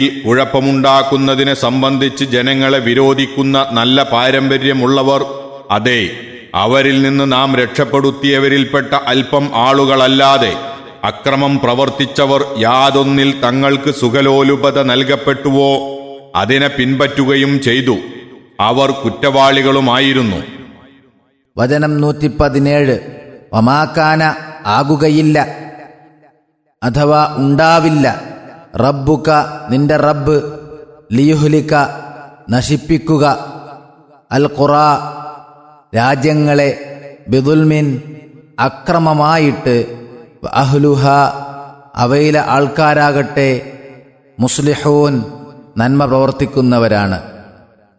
കുഴപ്പമുണ്ടാക്കുന്നതിനെ സംബന്ധിച്ച് ജനങ്ങളെ വിരോധിക്കുന്ന നല്ല പാരമ്പര്യമുള്ളവർ അതെ അവരിൽ നിന്ന് നാം രക്ഷപ്പെടുത്തിയവരിൽപ്പെട്ട അല്പം ആളുകളല്ലാതെ അക്രമം പ്രവർത്തിച്ചവർ യാതൊന്നിൽ തങ്ങൾക്ക് സുഖലോലുപത നൽകപ്പെട്ടുവോ അതിനെ പിൻപറ്റുകയും ചെയ്തു അവർ കുറ്റവാളികളുമായിരുന്നു വചനം നൂറ്റി പതിനേഴ് വമാക്കാന ആകുകയില്ല അഥവാ ഉണ്ടാവില്ല റബ്ബുക നിന്റെ റബ്ബ് ലിയുഹ്ലിക നശിപ്പിക്കുക അൽ ഖുറ രാജ്യങ്ങളെ ബിദുൽമിൻ അക്രമമായിട്ട് അഹ്ലുഹ അവയിലെ ആൾക്കാരാകട്ടെ മുസ്ലിഹൂൻ നന്മ പ്രവർത്തിക്കുന്നവരാണ്